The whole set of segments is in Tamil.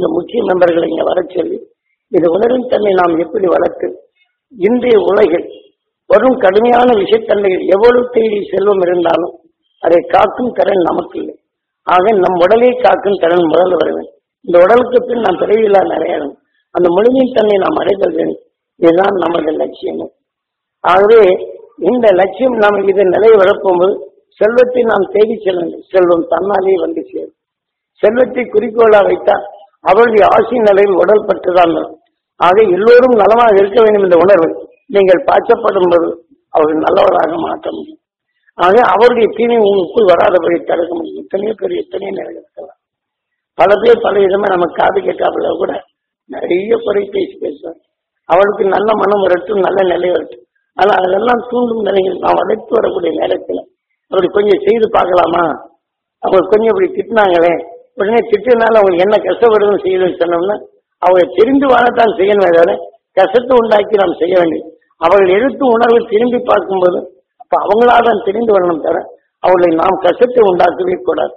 மிக முக்கிய நண்பர்களை இங்க வரச் சொல்லி இந்த உணர்வின் தன்மை நாம் எப்படி வளர்த்து இன்றைய உலகில் வரும் கடுமையான விஷயத்தன்மைகள் எவ்வளவு தேடி செல்வம் இருந்தாலும் அதை காக்கும் திறன் நமக்கு இல்லை ஆக நம் உடலை காக்கும் திறன் முதல்ல வருவேன் இந்த உடலுக்கு பின் நாம் பிறவியில்லா நிறையணும் அந்த முழுமையின் தன்மை நாம் அடைதல் வேண்டும் இதுதான் நமது லட்சியமும் ஆகவே இந்த லட்சியம் நாம் இதை நிலை வரப்போகும்போது செல்வத்தை நாம் தேடி செல்ல வேண்டும் செல்வம் தன்னாலே வந்து சேரும் செல்வத்தை குறிக்கோளா வைத்தால் அவருடைய ஆசி நிலையில் உடல் பற்றுதான் வரும். ஆக எல்லோரும் நலமாக இருக்க வேண்டும் என்ற உணர்வு நீங்கள் பாய்ச்சப்படும் போது அவர்கள் நல்லவராக மாற்ற முடியும் ஆக அவருடைய தீமை உங்களுக்குள் வராதபடி தடுக்க முடியும் எத்தனையோ பேர் எத்தனையோ நிறைய இருக்கலாம் பல பேர் பல விதமா நம்ம காது கேட்காப்புல கூட நிறைய குறை பேசி பேசுவார் அவளுக்கு நல்ல மனம் வரட்டும் நல்ல நிலை வரட்டும் ஆனா அதெல்லாம் தூண்டும் நிலைகள் நாம் வளர்த்து வரக்கூடிய நேரத்துல அப்படி கொஞ்சம் செய்து பார்க்கலாமா அவங்க கொஞ்சம் இப்படி திட்டினாங்களே உடனே திட்டினால அவங்களுக்கு என்ன கஷ்டப்படுதுன்னு செய்யணும்னு சொன்னோம்னா அவங்க தெரிந்து வாழத்தான் செய்யணுமே தவிர கஷ்டத்தை உண்டாக்கி நாம் செய்ய வேண்டியது அவர்கள் எடுத்து உணர்வை திரும்பி பார்க்கும்போது அப்ப அவங்களா தான் தெரிந்து வரணும் தவிர அவர்களை நாம் கஷ்டத்தை உண்டாக்கவே கூடாது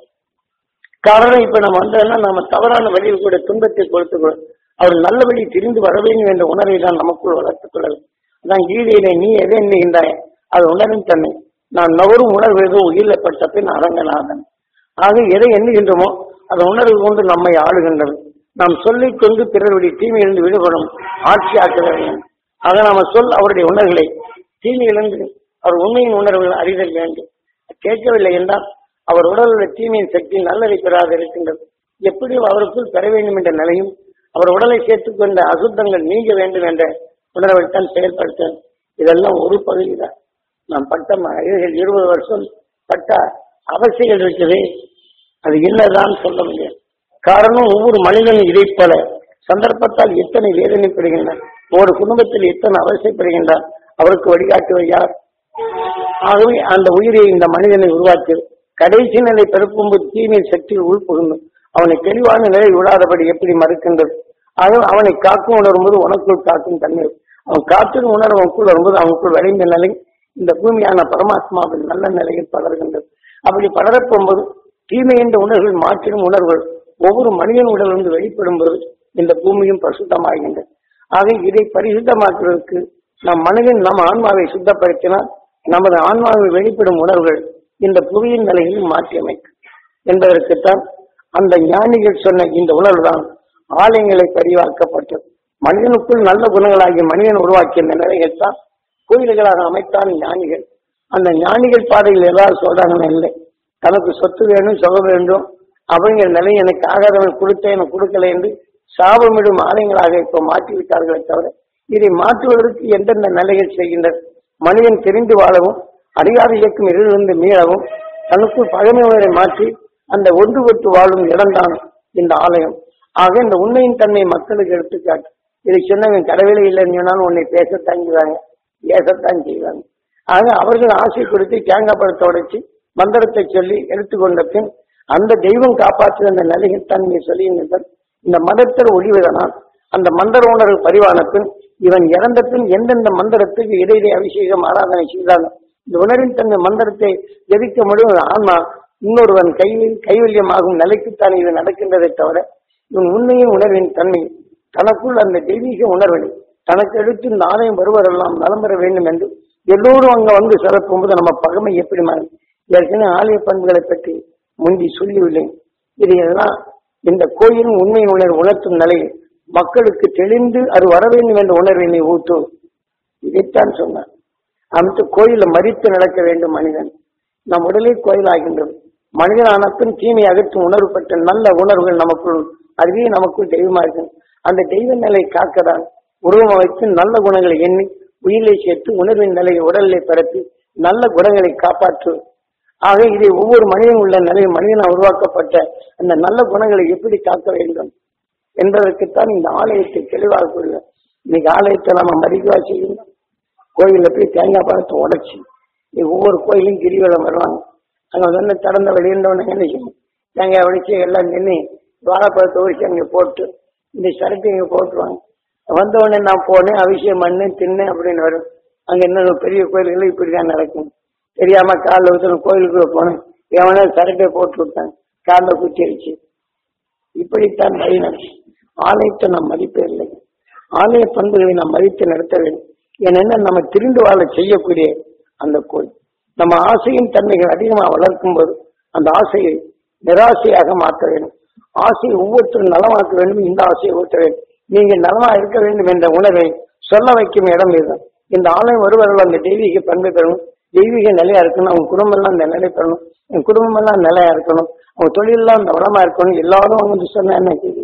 காரணம் இப்ப நம்ம வந்தோம்னா நம்ம தவறான வழியில் கூட துன்பத்தை கொடுத்துக்கிறோம் அவர் நல்ல வழி தெரிந்து வர வேண்டும் என்ற உணர்வை தான் நமக்குள் வளர்த்துக் கொள்ள வேண்டும் அதான் கீதையில நீ எதை எண்ணுகின்றாய் அது உணர்வின் தன்மை நான் நவரும் உணர்வு ஏதோ உயிரிழப்பட்ட பின் அரங்கநாதன் ஆக எதை எண்ணுகின்றோமோ அந்த உணர்வு கொண்டு நம்மை ஆளுகின்றது நாம் சொல்லிக் கொண்டு பிறருடைய தீமையிலிருந்து விடுபடும் ஆட்சி ஆக்க வேண்டும் ஆக நாம சொல் அவருடைய உணர்வுகளை தீமையிலிருந்து அவர் உண்மையின் உணர்வுகள் அறிதல் வேண்டும் கேட்கவில்லை என்றால் அவர் உடலில் உள்ள தீமையின் சக்தி நல்லதை பெறாது இருக்கின்றது எப்படியும் அவருக்குள் பெற வேண்டும் என்ற நிலையும் அவர் உடலை சேர்த்துக் கொண்ட அசுத்தங்கள் நீங்க வேண்டும் என்ற உணர்வைத்தான் செயல்படுத்த இதெல்லாம் ஒரு பகுதி தான் நாம் பட்ட ம- இதுகள் இருபது வருஷம் பட்ட அவசியங்கள் இருக்குது அது என்னதான் சொல்ல முடியும் காரணம் ஒவ்வொரு மனிதனும் இதை போல சந்தர்ப்பத்தால் எத்தனை வேதனைப்படுகின்றான் ஒரு குடும்பத்தில் எத்தனை அவசியப்படுகின்றான் அவருக்கு வழிகாட்டுவர் யார் ஆகவே அந்த உயிரை இந்த மனிதனை உருவாக்கி கடைசி நிலை பிறப்பும்போது தீமை சக்தியில் உள்புகுந்தும் அவனை தெளிவான நிலை விடாதபடி எப்படி மறுக்கின்றது ஆகவே அவனை காக்கும் உணரும் போது உனக்குள் காக்கும் தன்மை அவன் காற்றும் உணர்வு அவனுக்குள் வரும்போது அவனுக்குள் விளைந்த நிலை இந்த பூமியான பரமாத்மாவின் நல்ல நிலையில் பலர்கின்றது அப்படி பலரப் போகும்போது தீமை என்ற உணர்வுகள் மாற்றிடும் உணர்வுகள் ஒவ்வொரு மனிதன் உடலிருந்து வெளிப்படும் போது இந்த பூமியும் பரிசுத்தமாகின்றது ஆக இதை பரிசுத்தமாக்குவதற்கு நம் மனதின் நம் ஆன்மாவை சுத்தப்படுத்தினால் நமது ஆன்மாவில் வெளிப்படும் உணர்வுகள் இந்த புவியின் நிலையில் மாற்றி அமைக்கும் என்பதற்குத்தான் அந்த ஞானிகள் சொன்ன இந்த உணர்வுதான் ஆலயங்களை பதிவாக்கப்பட்டது மனிதனுக்குள் நல்ல குணங்களாகிய மனிதன் உருவாக்கிய இந்த நிலைகள் தான் கோயில்களாக அமைத்தான் ஞானிகள் அந்த ஞானிகள் பாதையில் ஏதாவது சொல்றாங்கன்னு இல்லை தனக்கு சொத்து வேணும் சுகம் வேண்டும் அப்படிங்கிற நிலை எனக்கு ஆகாதவன் கொடுத்தேன் எனக்கு கொடுக்கல என்று சாபமிடும் ஆலயங்களாக இப்ப மாற்றி விட்டார்களே தவிர இதை மாற்றுவதற்கு எந்தெந்த நிலைகள் செய்கின்றனர் மனிதன் தெரிந்து வாழவும் அறியாத இயக்கம் இருந்து மீளவும் தனக்குள் பழமை உணரை மாற்றி அந்த ஒன்றுபட்டு வாழும் இடம்தான் இந்த ஆலயம் ஆக இந்த உண்மையின் தன்மை மக்களுக்கு எடுத்துக்காட்டு இதை சொன்னவன் கடவுளே இல்லைன்னு சொன்னாலும் உன்னை பேசத்தான் செய்வாங்க ஏசத்தான் செய்வாங்க ஆக அவர்கள் ஆசை கொடுத்து தேங்காய் பழத்தை உடைச்சு மந்திரத்தை சொல்லி எடுத்துக்கொண்ட பின் அந்த தெய்வம் காப்பாற்று அந்த நிலையில் தன்மை சொல்லியிருந்தால் இந்த மதத்தில் ஒளிவதனால் அந்த மந்திர உணர்வு பதிவான பின் இவன் இறந்த பின் எந்தெந்த மந்திரத்துக்கு இடையிலே அபிஷேகம் ஆராதனை செய்தாலும் இந்த உணர்வின் தன்மை மந்திரத்தை ஜெபிக்க முடியும் ஆன்மா இன்னொருவன் கையில் கைவல்யமாகும் நிலைக்குத்தான் இது நடக்கின்றதை தவிர இவன் உண்மையின் உணர்வின் தன்மை தனக்குள் அந்த தெய்வீக உணர்வினை தனக்கு எடுத்து இந்த ஆலயம் வருவரெல்லாம் நலம் பெற வேண்டும் என்று எல்லோரும் அங்க வந்து சிறப்பும்போது நம்ம பகமை எப்படி மாறும் ஏற்கனவே ஆலய பண்புகளை பற்றி முந்தி சொல்லியுள்ளேன் இது எல்லாம் இந்த கோயிலும் உண்மையின் உணர்வு உணர்த்தும் நிலையில் மக்களுக்கு தெளிந்து அது வர வேண்டும் என்ற உணர்வினை ஊட்டும் இதைத்தான் சொன்னார் அந்த கோயில மறித்து நடக்க வேண்டும் மனிதன் நம் உடலே கோயில் ஆகின்றது மனிதனான பின் தீமை அகற்றும் உணர்வு பெற்ற நல்ல உணர்வுகள் நமக்குள் அதுவே நமக்குள் தெய்வமா இருக்கு அந்த தெய்வ நிலை காக்கதான் உருவம் அமைத்து நல்ல குணங்களை எண்ணி உயிரை சேர்த்து உணர்வின் நிலையை உடலிலே பரப்பி நல்ல குணங்களை காப்பாற்று ஆக இதை ஒவ்வொரு மனிதன் உள்ள நிலையில் மனிதனால் உருவாக்கப்பட்ட அந்த நல்ல குணங்களை எப்படி காக்க வேண்டும் என்பதற்குத்தான் இந்த ஆலயத்தை தெளிவாக கூறுவேன் இன்னைக்கு ஆலயத்தை நம்ம மதிக்கவா செய்யணும் கோயில்ல போய் தேங்காய் பழத்தை உடைச்சி இது ஒவ்வொரு கோயிலும் கிரிவலம் வருவாங்க அங்க வந்து திறந்த வெளியிருந்தவன என்ன செய்யும் தேங்காய் உடைச்சி எல்லாம் நின்று வாழைப்பழத்தை உரிச்சு அங்கே போட்டு இந்த சரக்கு இங்க போட்டுருவாங்க வந்த உடனே நான் போனேன் அபிஷேகம் பண்ணேன் தின்னேன் அப்படின்னு வரும் அங்க இன்னும் பெரிய கோயில்கள் இப்படிதான் நடக்கும் தெரியாம காலில் ஊற்றின கோயிலுக்குள்ள போனேன் எவனோ சரக்கை போட்டு விட்டாங்க காலில் குத்தி அடிச்சு இப்படித்தான் வழி நடக்கும் ஆலயத்தை நாம் மதிப்பதில்லை ஆலய பண்புகளை நாம் மதித்து நடத்த வேண்டும் ஏனென்ன நம்ம திரிந்து வாழ செய்யக்கூடிய அந்த கோயில் நம்ம ஆசையின் தன்மைகள் அதிகமாக வளர்க்கும் போது அந்த ஆசையை நிராசையாக மாற்ற வேண்டும் ஆசையை ஒவ்வொருத்தரும் நலமாக்க வேண்டும் இந்த ஆசையை ஊற்ற வேண்டும் நீங்க நலமா இருக்க வேண்டும் என்ற உணர்வை சொல்ல வைக்கும் இடம் இதுதான் இந்த ஆலயம் வருவர்கள் அந்த தெய்வீக பண்பை பெறணும் தெய்வீக நிலையா இருக்கணும் அவங்க குடும்பம் எல்லாம் அந்த நிலை பெறணும் என் குடும்பம் எல்லாம் நிலையா இருக்கணும் அவங்க தொழில் எல்லாம் அந்த வளமா இருக்கணும் எல்லாரும் வந்து சொன்னா என்ன செய்தி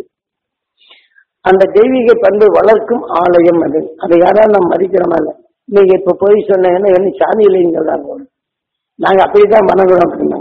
அந்த தெய்வீக பண்பை வளர்க்கும் ஆலயம் அது அதை யாராவது நம்ம மதிக்கிறோமா இல்ல நீங்க இப்ப போய் சொன்னீங்கன்னா என்ன சாமி இல்லைன்னு சொல்றாங்க நாங்க அப்படித்தான் வணங்குறோம் அப்படின்னா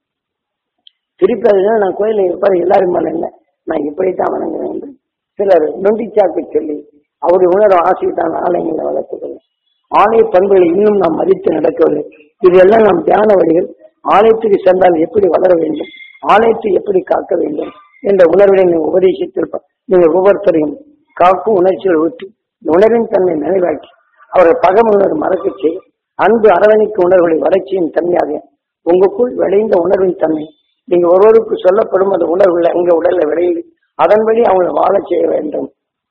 திருப்பி அதுதான் நான் கோயில இருப்பாரு எல்லாரும் வணங்க நான் இப்படித்தான் வணங்குறேன் என்று சிலர் நொண்டிச்சாக்கு சொல்லி அவருடைய உணர்வு ஆசைத்தான் ஆலயங்களை வளர்த்துக்கிறது ஆலய பண்புகளை இன்னும் நாம் மதித்து நடக்கவில்லை இதெல்லாம் நாம் தியான வழிகள் ஆலயத்துக்கு சென்றால் எப்படி வளர வேண்டும் ஆலயத்தை எப்படி காக்க வேண்டும் என்ற உணர்வினை நீங்கள் உபதேசித்திருப்பார் நீங்கள் ஒவ்வொருத்தரையும் காக்கும் உணர்ச்சிகள் ஊற்றி உணர்வின் தன்மை நினைவாக்கி அவர்கள் பகம் உணர்வு மறக்க செய்யும் அன்பு அரவணைக்கு உணர்வுகளை வளர்ச்சியின் தன்மையாக உங்களுக்குள் விளைந்த உணர்வின் தன்மை நீங்க ஒருவருக்கு சொல்லப்படும் அந்த உணர்வுகளை அங்க உடல்ல விளையுது அதன்படி அவங்களை வாழச் செய்ய வேண்டும்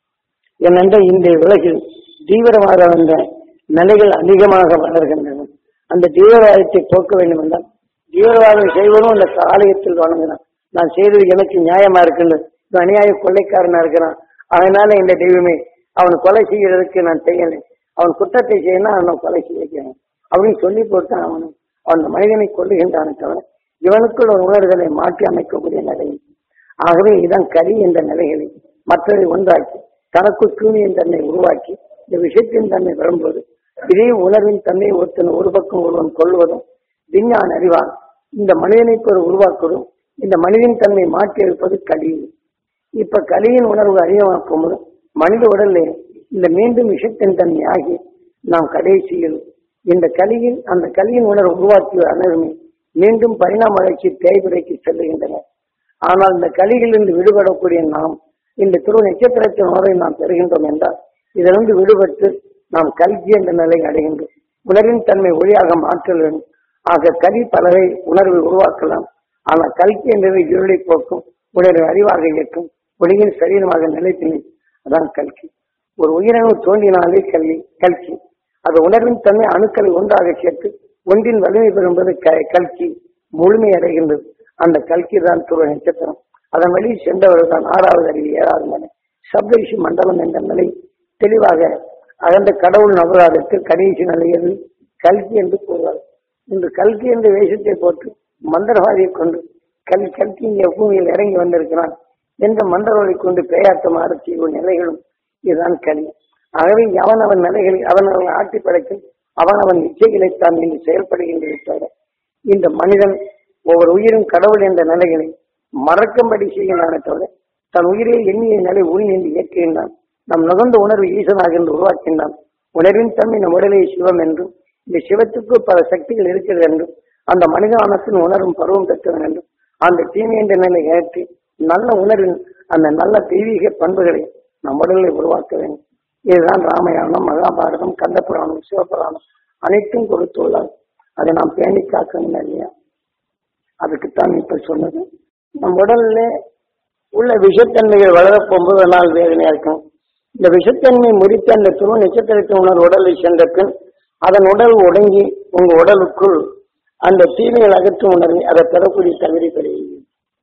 ஏனென்ற இந்த உலகில் தீவிரவாத வந்த நிலைகள் அதிகமாக வளர்கின்றன அந்த தீவிரவாதத்தை போக்க வேண்டும் என்றால் தீவிரவாதம் செய்வதும் அந்த ஆலயத்தில் வணங்குறான் நான் செய்தது எனக்கு நியாயமா இருக்குன்னு இவன் அநியாய கொள்ளைக்காரனா இருக்கிறான் அதனால இந்த தெய்வமே அவன் கொலை செய்யறதுக்கு நான் செய்யலை அவன் குற்றத்தை செய்யணும் அவனை கொலை செய்ய வைக்கணும் அப்படின்னு சொல்லி போட்டு அவன் அந்த மனிதனை கொல்லுகின்றானே தவிர இவனுக்குள் ஒரு உணர்வுகளை மாற்றி அமைக்கக்கூடிய நிலை ஆகவே இதான் கலி என்ற நிலைகளை மற்றதை ஒன்றாக்கி தனக்குள் தூணியின் தன்மை உருவாக்கி இந்த விஷயத்தின் தன்மை வரும்போது இதே உணர்வின் தன்மை ஒருத்தன் ஒரு பக்கம் ஒருவன் கொள்வதும் விஞ்ஞான அறிவான் இந்த மனிதனை ஒரு உருவாக்குவதும் இந்த மனிதன் தன்மை மாற்றி இருப்பது கலி இப்ப கலியின் உணர்வு அதிகமாக்கும் போது மனித உடல்ல இந்த மீண்டும் விஷத்தின் தன்மை ஆகி நாம் கடைசியில் இந்த கலியில் அந்த கலியின் உணர்வு உருவாக்கிய அனைவருமே மீண்டும் பரிணாம வளர்ச்சி தேய்பிரைக்கு செல்லுகின்றன ஆனால் இந்த கலியிலிருந்து விடுபடக்கூடிய நாம் இந்த துருவ நட்சத்திரத்தின் உணர்வை நாம் பெறுகின்றோம் என்றால் இதிலிருந்து விடுபட்டு நாம் கல்வி என்ற நிலை அடைகின்றோம் உணர்வின் தன்மை ஒளியாக மாற்றல் வேண்டும் ஆக கலி பலரை உணர்வை உருவாக்கலாம் ஆனால் கல்வி என்பது இருளை போக்கும் உணர்வை அறிவாக இயக்கும் ஒளியின் சரீரமாக நிலைத்து அதான் கல்கி ஒரு உயிரணு தோன்றினாலே கல்வி கல்கி அது உணர்வின் தன்மை அணுக்களை ஒன்றாக சேர்த்து ஒன்றின் வலிமை பெறும்போது க- கல்கி முழுமை அடைகின்றது அந்த கல்கி தான் துருவ நட்சத்திரம் அதன் வழி சென்றவர் தான் ஆறாவது அறிவு ஏழாவது மலை சப்தரிஷி மண்டலம் என்ற நிலை தெளிவாக அகந்த கடவுள் நபராதத்தில் கடைசி நிலையில் கல்கி என்று கூறுவார் இன்று கல்கி என்ற வேஷத்தை போட்டு மந்திரவாதியை கொண்டு கல் கல்கி இங்கே பூமியில் இறங்கி வந்திருக்கிறான் என்ற மந்திரவாதி கொண்டு பேயாட்டமாக செய்யும் நிலைகளும் இதுதான் கலி ஆகவே அவனவன் நிலைகளை அவனவன் ஆட்டி படைக்கும் அவனவன் இச்சைகளைத்தான் இன்று செயல்படுகின்றதை தவிர இந்த மனிதன் ஒவ்வொரு உயிரும் கடவுள் என்ற நிலைகளை மறக்கும்படி செய்கின்றானே தவிர தன் உயிரை எண்ணிய நிலை உள் என்று இயக்குகின்றான் நம் நுகர்ந்த உணர்வு ஈசனாக என்று உருவாக்கின்றான் உணர்வின் தன்மை நம் உடலை சிவம் என்றும் இந்த சிவத்துக்கு பல சக்திகள் இருக்கிறது என்றும் அந்த மனிதானத்தின் உணர்வும் பருவம் பெற்றவன் என்றும் அந்த தீமை என்ற நிலை ஏற்றி நல்ல உணர்வின் அந்த நல்ல தெய்வீக பண்புகளை நம் உடலை உருவாக்க வேண்டும் இதுதான் ராமாயணம் மகாபாரதம் கந்தபுராணம் சிவபுராணம் அனைத்தும் கொடுத்துள்ளார் அதை நாம் பேணி காக்கணும் இல்லையா அதுக்குத்தான் இப்ப சொன்னது நம் உடல்ல உள்ள விஷத்தன்மைகள் வளரப் போகும்போது நாள் வேதனையா இருக்கும் இந்த விஷத்தன்மை முறித்த அந்த துருவ நட்சத்திரத்தின் உணர்வு உடலை சென்ற பின் அதன் உடல் உடங்கி உங்க உடலுக்குள் அந்த தீமைகள் அகற்றும் உணர்வை அதை பெறக்கூடிய தகுதி பெறுகிறது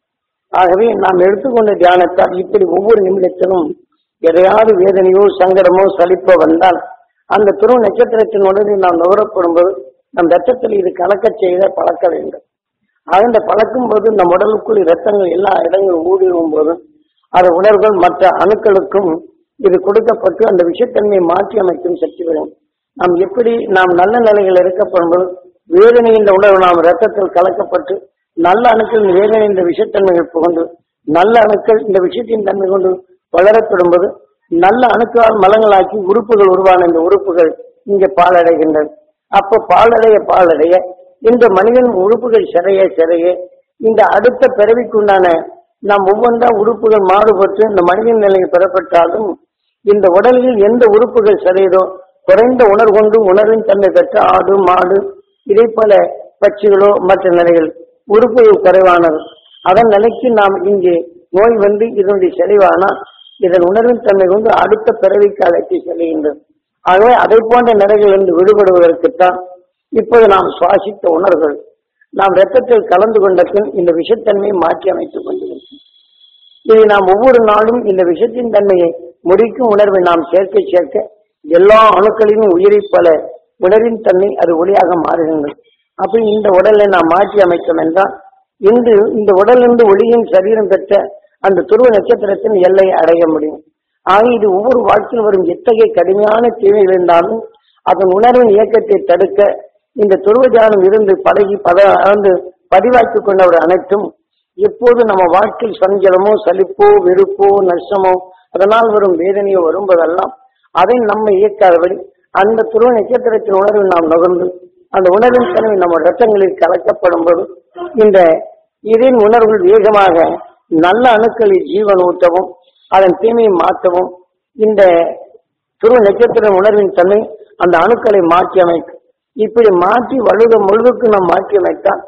ஆகவே நாம் எடுத்துக்கொண்ட தியானத்தால் இப்படி ஒவ்வொரு நிமிடத்திலும் எதையாவது வேதனையோ சங்கடமோ சலிப்போ வந்தால் அந்த துருவ நட்சத்திரத்தின் உடனே நாம் நுகரப்படும் போது நம் ரத்தத்தில் இது கலக்கச் செய்த பழக்க வேண்டும் ஆக இந்த பழக்கும் போது நம் உடலுக்குள் இரத்தங்கள் எல்லா இடங்களும் ஊடுருவும் போது அது உணர்வுகள் மற்ற அணுக்களுக்கும் இது கொடுக்கப்பட்டு அந்த விஷத்தன்மையை மாற்றி அமைக்கும் சக்தி வரும் நாம் எப்படி நாம் நல்ல நிலையில் இருக்கப்படும் போது வேதனை என்ற உணர்வு நாம் ரத்தத்தில் கலக்கப்பட்டு நல்ல அணுக்கள் வேதனை என்ற விஷத்தன்மைகள் புகழ்ந்து நல்ல அணுக்கள் இந்த விஷயத்தின் தன்மை கொண்டு வளரப்படும்போது நல்ல அணுக்களால் மலங்களாக்கி உறுப்புகள் உருவான இந்த உறுப்புகள் இங்கே பாலடைகின்றன அப்போ பாலடைய பாலடைய இந்த மனிதன் உறுப்புகள் சிறைய சிறைய இந்த அடுத்த பிறவிக்குண்டான நாம் ஒவ்வொன்றா உறுப்புகள் மாறுபட்டு இந்த மனிதன் நிலையில் பெறப்பட்டாலும் இந்த உடலில் எந்த உறுப்புகள் சிறையதோ குறைந்த உணர்வு கொண்டு உணர்வின் தன்மை பெற்ற ஆடு மாடு இதே போல பட்சிகளோ மற்ற நிலைகள் உறுப்புகள் குறைவானது அதன் நிலைக்கு நாம் இங்கே நோய் வந்து இதனுடைய செறிவானால் இதன் உணர்வின் தன்மை கொண்டு அடுத்த பிறவிக்கு அழைத்து செல்கின்றது ஆகவே அதை போன்ற நிலைகளிலிருந்து விடுபடுவதற்குத்தான் இப்போது நாம் சுவாசித்த உணர்வுகள் நாம் ரத்தத்தில் கலந்து கொண்ட பின் இந்த விஷத்தன்மையை மாற்றி அமைத்துக் கொண்டிருக்கிறோம் இதை நாம் ஒவ்வொரு நாளும் இந்த விஷத்தின் தன்மையை முடிக்கும் உணர்வை நாம் சேர்க்க சேர்க்க எல்லா அணுக்களிலும் உயிரை பல உணர்வின் தன்மை அது ஒளியாக மாறுகின்றது அப்படி இந்த உடலை நாம் மாற்றி அமைத்தோம் என்றால் இன்று இந்த உடலிருந்து ஒளியின் சரீரம் பெற்ற அந்த துருவ நட்சத்திரத்தின் எல்லை அடைய முடியும் ஆக இது ஒவ்வொரு வாழ்க்கையில் வரும் எத்தகைய கடுமையான தீமைகள் இருந்தாலும் அதன் உணர்வின் இயக்கத்தை தடுக்க இந்த துருவஜாலம் இருந்து பழகி பத வந்து பதிவாக்கிக் கொண்டவர் அனைத்தும் எப்போது நம்ம வாழ்க்கையில் சஞ்சலமோ சலிப்போ வெறுப்போ நஷ்டமோ அதனால் வரும் வேதனையோ வரும்போதெல்லாம் அதை நம்ம இயக்காதபடி அந்த துருவ நட்சத்திரத்தின் உணர்வை நாம் நுகர்ந்து அந்த உணர்வின் தன்மை நம்ம ரத்தங்களில் கலக்கப்படும் போது இந்த இதன் உணர்வுகள் வேகமாக நல்ல அணுக்களில் ஜீவன் ஊட்டவும் அதன் தீமையை மாற்றவும் இந்த துருவ நட்சத்திர உணர்வின் தன்மை அந்த அணுக்களை மாற்றி அமைக்கும் இப்படி மாற்றி வலுத முழுதுக்கு நாம் மாற்றி அமைத்தால்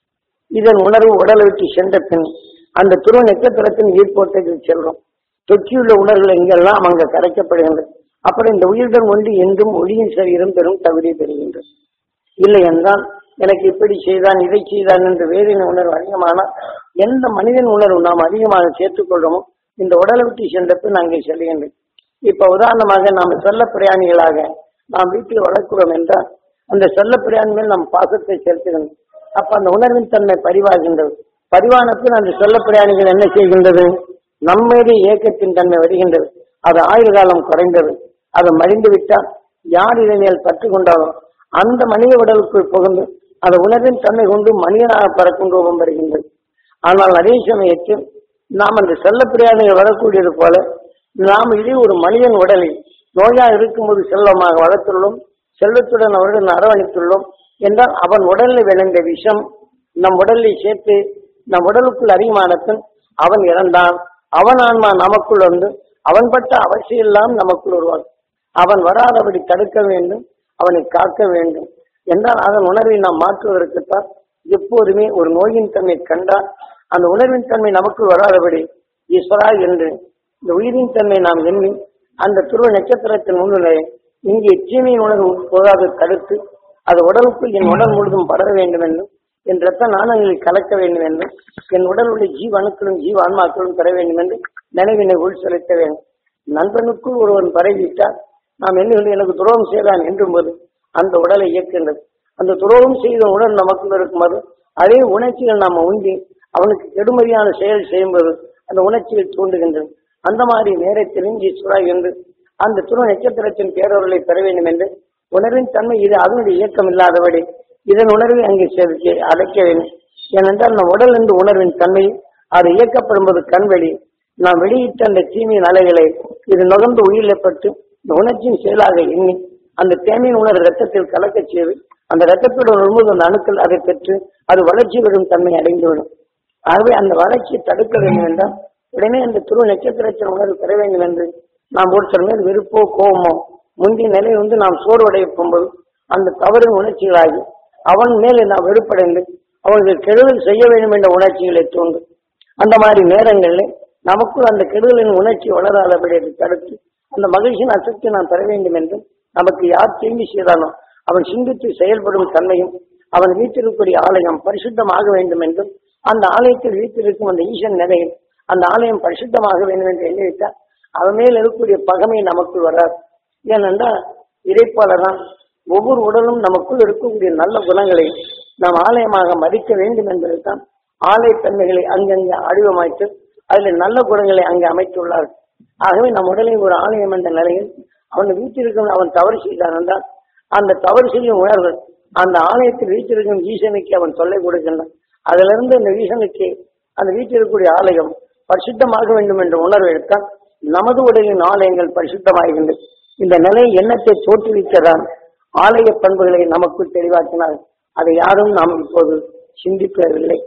இதன் உணர்வு உடலை விட்டு சென்ற பின் அந்த துருவ நட்சத்திரத்தின் ஈர்ப்போட்டத்தில் செல்லும் தொற்றியுள்ள உணர்வுகள் எங்கெல்லாம் அங்க கரைக்கப்படுகின்றது அப்புறம் இந்த உயிர்கள் ஒன்று என்றும் ஒளியின் சரீரம் பெறும் தகுதி பெறுகின்றது இல்லை என்றால் எனக்கு இப்படி செய்தான் இதை செய்தான் என்று வேதனை உணர்வு அதிகமானால் எந்த மனிதன் உணர்வு நாம் அதிகமாக சேர்த்துக்கொள்றோமோ இந்த உடலை விட்டு சென்ற பின் அங்கே செல்கின்றது இப்ப உதாரணமாக நாம் செல்ல பிரயாணிகளாக நாம் வீட்டில் வளர்க்கிறோம் என்றால் அந்த செல்ல பிரயாணி மேல் நாம் பாசத்தை செலுத்துகிறோம் அப்ப அந்த உணர்வின் தன்மை பதிவாகின்றது பதிவான பின் அந்த செல்ல பிரயாணிகள் என்ன செய்கின்றது நம்மீது இயக்கத்தின் தன்மை வருகின்றது அது ஆயுள் காலம் குறைந்தது அது மடிந்து விட்டால் யார் இதன் மேல் பற்று கொண்டாலும் அந்த மனித உடலுக்குள் புகுந்து அந்த உணர்வின் தன்மை கொண்டு மனிதனாக பறக்கும் ரூபம் வருகின்றது ஆனால் அதே சமயத்தில் நாம் அந்த செல்ல பிரயாணிகள் வரக்கூடியது போல நாம் இதே ஒரு மனிதன் உடலில் நோயா இருக்கும்போது செல்வமாக வளர்த்துள்ளோம் செல்வத்துடன் அவர்கள் அரவணைத்துள்ளோம் என்றால் அவன் உடலில் விளைந்த விஷம் நம் உடலில் சேர்த்து நம் உடலுக்குள் அதிகமானத்தன் அவன் இறந்தான் அவன் ஆன்மா நமக்குள் வந்து அவன் பட்ட அவசியம் நமக்குள் உருவாகும் அவன் வராதபடி தடுக்க வேண்டும் அவனை காக்க வேண்டும் என்றால் அதன் உணர்வை நாம் மாற்றுவதற்குத்தான் எப்போதுமே ஒரு நோயின் தன்மை கண்டால் அந்த உணர்வின் தன்மை நமக்குள் வராதபடி ஈஸ்வரா என்று இந்த உயிரின் தன்மை நாம் எண்ணி அந்த துருவ நட்சத்திரத்தின் முன்னிலை இங்கே தீமையின் உணர்வு போகாது தடுத்து அது உடலுக்குள் என் உடல் முழுதும் படர வேண்டும் என்றும் என் ரத்த நாணயங்களை கலக்க வேண்டும் என்றும் என் உடல் உள்ள ஜீவ அணுக்களும் ஜீவ ஆன்மாக்களும் பெற வேண்டும் என்று நினைவினை உள் செலுத்த வேண்டும் நண்பனுக்குள் ஒருவன் பரவிவிட்டால் நாம் என்ன எனக்கு துரோகம் செய்தான் என்றும் போது அந்த உடலை இயக்கின்றது அந்த துரோகம் செய்த உடல் நமக்குள் இருக்கும்போது அதே உணர்ச்சிகள் நாம உண்டி அவனுக்கு கெடுமதியான செயல் செய்யும்போது அந்த உணர்ச்சிகள் தூண்டுகின்றது அந்த மாதிரி நேரத்திலும் ஈஸ்வரா என்று அந்த துணை நட்சத்திரத்தின் பேரவர்களை பெற வேண்டும் என்று உணர்வின் தன்மை இது அதனுடைய இயக்கம் இல்லாதபடி இதன் உணர்வை அங்கே சேர்த்து அடைக்க வேண்டும் ஏனென்றால் நம் உடல் என்று உணர்வின் தன்மை அது இயக்கப்படும்போது கண்வெளி நாம் வெளியிட்ட அந்த தீமையின் அலைகளை இது நுகர்ந்து உயிரிழப்பட்டு இந்த உணர்ச்சியின் செயலாக எண்ணி அந்த தேமையின் உணர்வு ரத்தத்தில் கலக்கச் செய்து அந்த ரத்தத்துடன் வரும்போது அந்த அணுக்கள் அதை பெற்று அது வளர்ச்சி விடும் தன்மை அடைந்துவிடும் ஆகவே அந்த வளர்ச்சியை தடுக்க வேண்டும் என்றால் உடனே அந்த துருவ நட்சத்திரத்தின் உணர்வு பெற வேண்டும் என்று நாம் ஒருத்தர் மேல் வெறுப்போ கோபமோ முந்தைய நிலை வந்து நாம் சோர்வடைய போகும்போது அந்த தவறின் உணர்ச்சிகளாகி அவன் மேலே நாம் வெறுப்படைந்து அவனுக்கு கெடுதல் செய்ய வேண்டும் என்ற உணர்ச்சிகளை தோன்றும் அந்த மாதிரி நேரங்களில் நமக்குள் அந்த கெடுதலின் உணர்ச்சி வளராதபடி அதை தடுத்து அந்த மகிழ்ச்சியின் அசக்தி நாம் பெற வேண்டும் என்றும் நமக்கு யார் தீங்கு செய்தானோ அவன் சிந்தித்து செயல்படும் தன்மையும் அவன் வீட்டிற்குரிய ஆலயம் பரிசுத்தமாக வேண்டும் என்றும் அந்த ஆலயத்தில் வீட்டிற்கும் அந்த ஈசன் நிலையில் அந்த ஆலயம் பரிசுத்தமாக வேண்டும் என்று எண்ணிவிட்டால் அவன் மேல் இருக்கக்கூடிய பகமை நமக்குள் வராது ஏனென்றால் இறைப்பாளரான் ஒவ்வொரு உடலும் நமக்குள் இருக்கக்கூடிய நல்ல குணங்களை நாம் ஆலயமாக மதிக்க வேண்டும் என்பதுதான் ஆலய தன்மைகளை அங்கங்கே அடிவமைத்து அதில் நல்ல குணங்களை அங்கே அமைத்துள்ளார் ஆகவே நம் உடலை ஒரு ஆலயம் என்ற நிலையில் அவன் வீட்டிற்கும் அவன் தவறு செய்தான் என்றால் அந்த தவறு செய்யும் உணர்வுகள் அந்த ஆலயத்தில் வீட்டிற்கும் ஈசனுக்கு அவன் சொல்லை கொடுக்கின்றான் அதிலிருந்து அந்த ஈசனுக்கு அந்த வீட்டில் இருக்கக்கூடிய ஆலயம் பரிசுத்தமாக வேண்டும் என்ற உணர்வு எடுத்தால் நமது உடலின் ஆலயங்கள் பரிசுத்தமாகின்றது இந்த நிலை எண்ணத்தை தோற்றுவிக்கதான் ஆலய பண்புகளை நமக்குள் தெளிவாக்கினார் அதை யாரும் நாம் இப்போது சிந்திப்பதில்லை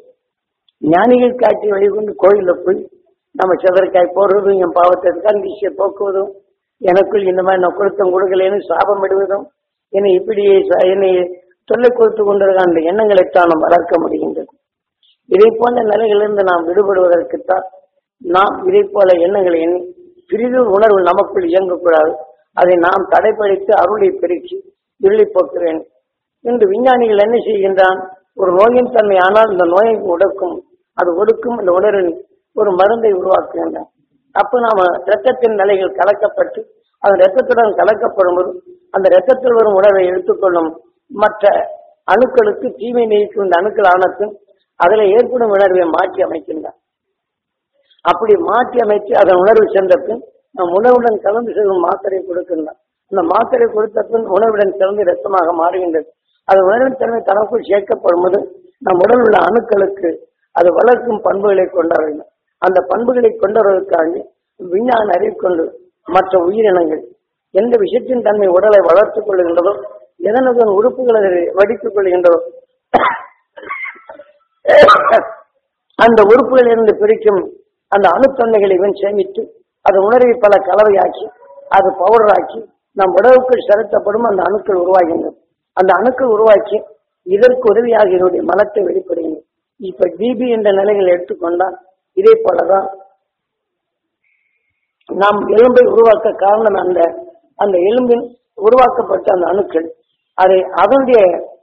ஞானிகள் காட்சி வழிகொண்டு கோயிலில் போய் நம்ம செதற்காய் போடுறதும் என் பாவத்தை கண்டிஷை போக்குவதும் எனக்குள் இந்த மாதிரி நான் கொடுத்தம் கொடுக்கலன்னு சாபம் விடுவதும் என்னை இப்படியே ச- என்னை தொல்லை கொடுத்து கொண்டிருக்க அந்த எண்ணங்களைத்தான் நாம் வளர்க்க முடிகின்றது இதை போன்ற நிலைகளிலிருந்து நாம் விடுபடுவதற்குத்தான் நாம் இதை போல எண்ணங்களை எண்ணி சிறிது உணர்வு நமக்குள் இயங்கக்கூடாது அதை நாம் தடைப்படுத்தி அருளை பெருக்கி இருளை போக்குறேன் இன்று விஞ்ஞானிகள் என்ன செய்கின்றான் ஒரு நோயின் தன்மை ஆனால் இந்த நோயை ஒடுக்கும் அது ஒடுக்கும் இந்த உணர்வின் ஒரு மருந்தை உருவாக்குகின்றான் அப்ப நாம இரத்தத்தின் நிலைகள் கலக்கப்பட்டு அது இரத்தத்துடன் கலக்கப்படும் போது அந்த இரத்தத்தில் வரும் உணவை எடுத்துக்கொள்ளும் மற்ற அணுக்களுக்கு தீமை நீக்கும் இந்த அணுக்கள் ஆனத்தும் அதில் ஏற்படும் உணர்வை மாற்றி அமைக்கின்றான் அப்படி மாற்றி அமைத்து அதன் உணர்வு சென்ற பின் நம் உணவுடன் கலந்து செல்லும் மாத்திரை கொடுக்கின்றான் அந்த மாத்திரை கொடுத்த பின் உணவுடன் கலந்து இரத்தமாக மாறுகின்றது அது உணர்வின் தன்மை தனக்குள் சேர்க்கப்படும் போது நம் உடல் உள்ள அணுக்களுக்கு அது வளர்க்கும் பண்புகளை கொண்டாடுகிறது அந்த பண்புகளை கொண்டவர்களுக்காக விஞ்ஞான அறிவு கொண்டு மற்ற உயிரினங்கள் எந்த விஷயத்தின் தன்மை உடலை வளர்த்துக் கொள்கின்றதோ எதனதன் உறுப்புகளை வடித்துக் கொள்கின்றதோ அந்த உறுப்புகளிலிருந்து பிரிக்கும் அந்த அணுத்தன்மைகளை இவன் சேமித்து அது உணர்வை பல கலவையாக்கி அது பவுடராக்கி நம் உடலுக்குள் செலுத்தப்படும் அந்த அணுக்கள் உருவாகின்றன அந்த அணுக்கள் உருவாக்கி இதற்கு உதவியாக என்னுடைய மனத்தை வெளிப்படுகின்றன இப்ப டிபி என்ற நிலைகளை எடுத்துக்கொண்டால் இதே போலதான் நாம் எலும்பை உருவாக்க காரணம் அந்த அந்த எலும்பின் உருவாக்கப்பட்ட அந்த அணுக்கள் அதை அதனுடைய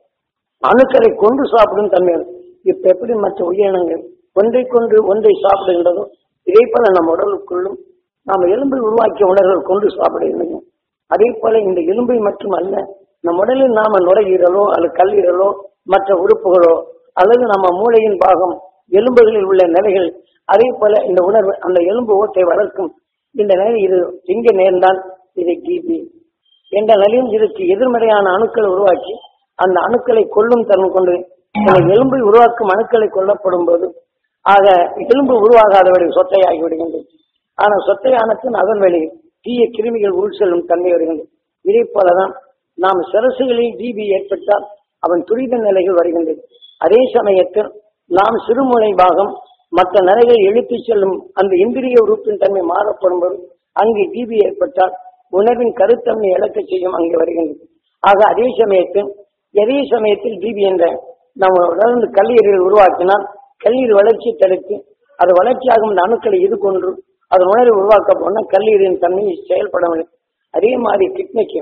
அணுக்களை கொண்டு சாப்பிடும் தன்மை இப்ப எப்படி மற்ற உயிரினங்கள் ஒன்றை கொண்டு ஒன்றை சாப்பிடுகின்றதோ இதே போல நம் உடலுக்குள்ளும் நாம் எலும்பை உருவாக்கிய உணர்வுகள் கொண்டு சாப்பிடுகின்றன அதே போல இந்த எலும்பை மட்டும் அல்ல நம் உடலில் நாம நுரையீரலோ அல்லது கல்லீரலோ மற்ற உறுப்புகளோ அல்லது நம்ம மூளையின் பாகம் எலும்புகளில் உள்ள நிலைகள் அதே போல இந்த உணர்வு அந்த எலும்பு ஓட்டை வளர்க்கும் இந்த நிலை இது எங்கே நேர்ந்தால் இது கிபி என்ற நிலையில் இதற்கு எதிர்மறையான அணுக்களை உருவாக்கி அந்த அணுக்களை கொல்லும் தன்மை கொண்டு இந்த எலும்பை உருவாக்கும் அணுக்களை கொல்லப்படும் போது ஆக எலும்பு உருவாகாதவரை சொத்தையாகி விடுகின்றது ஆனால் சொத்தையானத்தின் அதன் வழி தீய கிருமிகள் உள் செல்லும் தன்மை வருகின்றது இதே போலதான் நாம் சிரசுகளில் டிபி ஏற்பட்டால் அவன் துரித நிலைகள் வருகின்றது அதே சமயத்தில் நாம் சிறுமுனை பாகம் மற்ற நிலைகள் இழுத்துச் செல்லும் அந்த இந்திரிய உறுப்பின் தன்மை மாறப்படும் போது அங்கு டிபி ஏற்பட்டால் உணவின் கருத்தன்மை இழக்க செய்யும் அங்கே வருகின்றது ஆக அதே சமயத்தில் அதே சமயத்தில் டிபி என்ற நம்ம உடல் கல்லீரல் உருவாக்கினால் கல்லீரல் வளர்ச்சி தடுத்து அது வளர்ச்சியாகும் இந்த அணுக்களை இது கொன்று அதன் உணர்வை உருவாக்க போனால் கல்லீரின் தன்மை செயல்படவில்லை அதே மாதிரி கிட்னிக்கு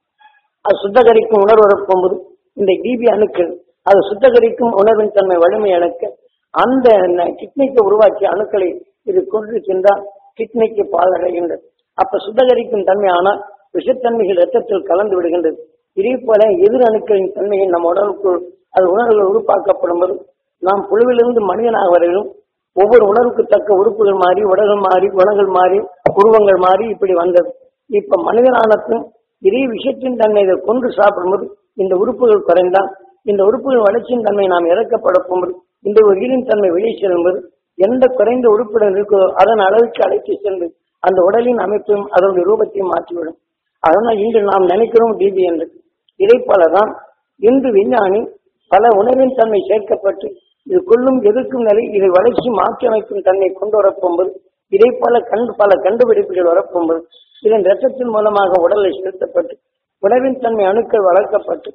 அது சுத்தகரிக்கும் உணர்வு வரப்போகும்போது இந்த டிபி அணுக்கள் அது சுத்தகரிக்கும் உணர்வின் தன்மை வலிமை இழக்க அந்த கிட்னிக்கு உருவாக்கிய அணுக்களை இது கொண்டிருக்கின்றால் கிட்னிக்கு பாலடைகின்றது அப்ப சுத்தகரிக்கும் தன்மை ஆனால் விஷத்தன்மைகள் ரத்தத்தில் கலந்து விடுகின்றது இதே போல எதிர் அணுக்களின் தன்மையை நம் உடலுக்குள் அது உணர்வுகள் உருவாக்கப்படும் போது நாம் புழுவிலிருந்து மனிதனாக வரையிலும் ஒவ்வொரு உணர்வுக்கு தக்க உறுப்புகள் மாறி உடல்கள் மாறி குணங்கள் மாறி உருவங்கள் மாறி இப்படி வந்தது இப்ப மனிதனானத்தும் இதே விஷயத்தின் தன்மை இதை கொண்டு சாப்பிடும்போது இந்த உறுப்புகள் குறைந்தால் இந்த உறுப்புகள் வளர்ச்சியின் தன்மை நாம் இறக்கப்பட போகும்போது இந்த உயிரின் தன்மை வெளியே செல்லும்போது எந்த குறைந்த உறுப்புடன் இருக்கோ அதன் அளவுக்கு அழைத்து சென்று அந்த உடலின் அமைப்பையும் அதனுடைய ரூபத்தையும் மாற்றிவிடும் அதனால் இன்று நாம் நினைக்கிறோம் டிபி என்று இதை போலதான் இன்று விஞ்ஞானி பல உணவின் தன்மை சேர்க்கப்பட்டு இது கொள்ளும் எதிர்க்கும் நிலை இதை வளர்ச்சி மாற்றி அமைக்கும் தன்மை கொண்டு வரப்போகும்போது இதை போல கண்டு பல கண்டுபிடிப்புகள் வரப்போகும்போது இதன் ரத்தத்தின் மூலமாக உடலில் செலுத்தப்பட்டு உணவின் தன்மை அணுக்கள் வளர்க்கப்பட்டு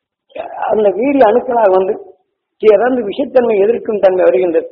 அந்த வீரிய அணுக்களாக வந்து இறந்து விஷத்தன்மை எதிர்க்கும் தன்மை வருகின்றது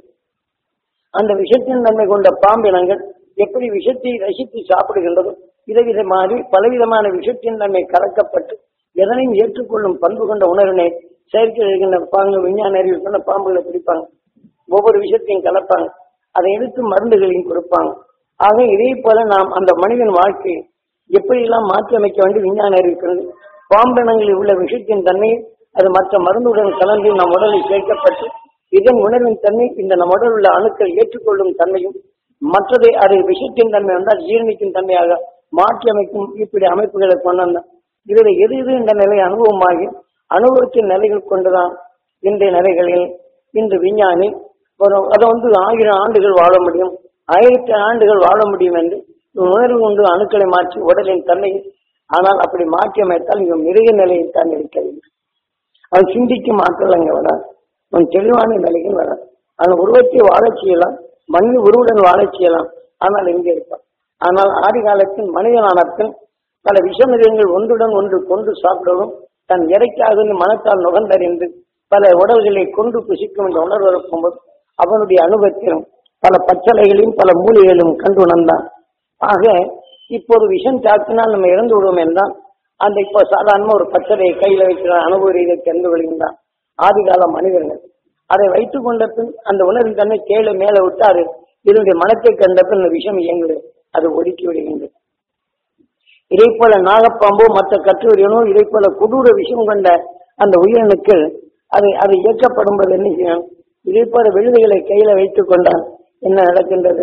அந்த விஷத்தின் தன்மை கொண்ட பாம்பினங்கள் எப்படி விஷத்தை ரசித்து சாப்பிடுகின்றதோ இதை வித மாறி பலவிதமான விஷத்தின் தன்மை கலக்கப்பட்டு எதனையும் ஏற்றுக்கொள்ளும் பண்பு கொண்ட உணர்வினை செயற்கை எழுகின்ற பாங்கு விஞ்ஞான அறிவு சொன்ன பாம்புகளை பிடிப்பாங்க ஒவ்வொரு விஷயத்தையும் கலப்பாங்க அதை எடுத்து மருந்துகளையும் கொடுப்பாங்க ஆக இதே போல நாம் அந்த மனிதன் வாழ்க்கையை எப்படியெல்லாம் மாற்றி அமைக்க வேண்டிய விஞ்ஞான அறிவிக்கிறது பாம்பினங்களில் உள்ள விஷயத்தின் தன்மை அது மற்ற மருந்துடன் கலந்து நம் உடலில் சேர்க்கப்பட்டு இதன் உணர்வின் தன்மை இந்த நம் உடல் உள்ள அணுக்கள் ஏற்றுக்கொள்ளும் தன்மையும் மற்றதை அது விஷயத்தின் தன்மை வந்தால் ஜீரணிக்கும் தன்மையாக மாற்றி அமைக்கும் இப்படி அமைப்புகளை கொண்டு வந்தான் இதில் எது எது இந்த நிலை அனுபவமாகி அனுபவத்தின் நிலைகள் கொண்டுதான் இன்றைய நிலைகளில் இன்று விஞ்ஞானி ஒரு அதை வந்து ஆயிரம் ஆண்டுகள் வாழ முடியும் ஆயிரத்தி ஆண்டுகள் வாழ முடியும் என்று உணர்வு கொண்டு அணுக்களை மாற்றி உடலின் தன்மை ஆனால் அப்படி மாற்றி அமைத்தால் இங்கு மிருக நிலையில் தான் இருக்கிறது அவன் சிந்திக்கும் ஆற்றல் அங்கே வராது அவன் தெளிவான நிலையில் வராது அவன் உருவத்தை வாழச் செய்யலாம் மண் உருவுடன் வாழச் செய்யலாம் ஆனால் எங்கே இருப்பான் ஆனால் ஆதி காலத்தில் மனிதனானத்தில் பல விஷமிருகங்கள் ஒன்றுடன் ஒன்று கொண்டு சாப்பிடவும் தன் இறைக்காக மனத்தால் நுகர்ந்தறிந்து பல உடல்களை கொண்டு புசிக்கும் என்ற உணர்வு இருக்கும்போது அவனுடைய அனுபவத்திலும் பல பச்சளைகளையும் பல மூலிகைகளையும் கண்டு உணர்ந்தான் ஆக இப்போது விஷம் தாக்கினால் நம்ம இறந்து விடுவோம் என்றால் அந்த இப்போ சாதாரண ஒரு பச்சரையை கையில வைக்கிற அனுபவ ரீதியை தெரிந்து விடுகின்றான் ஆதிகால மனிதர்கள் அதை வைத்துக் கொண்ட பின் அந்த உணர்வின் தன்மை கீழே மேலே விட்டாரு இதனுடைய மனத்தை கண்ட பின் இந்த விஷம் இயங்குது அது ஒதுக்கி விடுகின்றது இதை போல நாகப்பாம்போ மற்ற கட்டுரையனோ இதை போல கொடூர விஷம் கொண்ட அந்த உயிரணுக்கள் அதை அது இயக்கப்படும் போது என்ன செய்யும் இதை போல விழுதுகளை கையில வைத்துக் கொண்டால் என்ன நடக்கின்றது